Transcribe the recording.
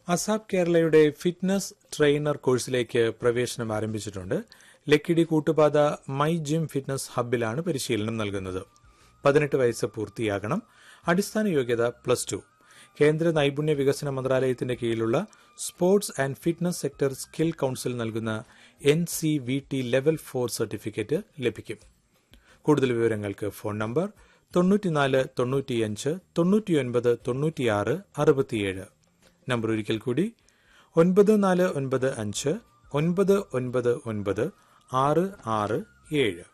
അസാബ് കേരളയുടെ fitness trainer കോഴ്സിലേക്ക് പ്രവേശനം ആരംഭിച്ചിട്ടുണ്ട് Lakkidi Koottupatha my gym fitness ഹബ്ബിലാണ് പരിശീലനം നൽകുന്നത് പതിനെട്ട് വയസ്സ് പൂർത്തിയാകണം അടിസ്ഥാന യോഗ്യത പ്ലസ് ടു കേന്ദ്ര നൈപുണ്യ വികസന മന്ത്രാലയത്തിന്റെ കീഴിലുള്ള sports and fitness sector skill council നൽകുന്ന N C V T level four certificate ലഭിക്കും കൂടുതൽ വിവരങ്ങൾക്ക് ഫോൺ നമ്പർ തൊണ്ണൂറ്റിനാല് തൊണ്ണൂറ്റിയഞ്ച് തൊണ്ണൂറ്റിയൊൻപത് തൊണ്ണൂറ്റിയാറ് അറുപത്തിയേഴ് നമ്പർ ഒരിക്കൽ കൂടി ഒൻപത് നാല് ഒൻപത് അഞ്ച് ഒൻപത് ഒൻപത് ഒൻപത് ആറ് ആറ് ഏഴ്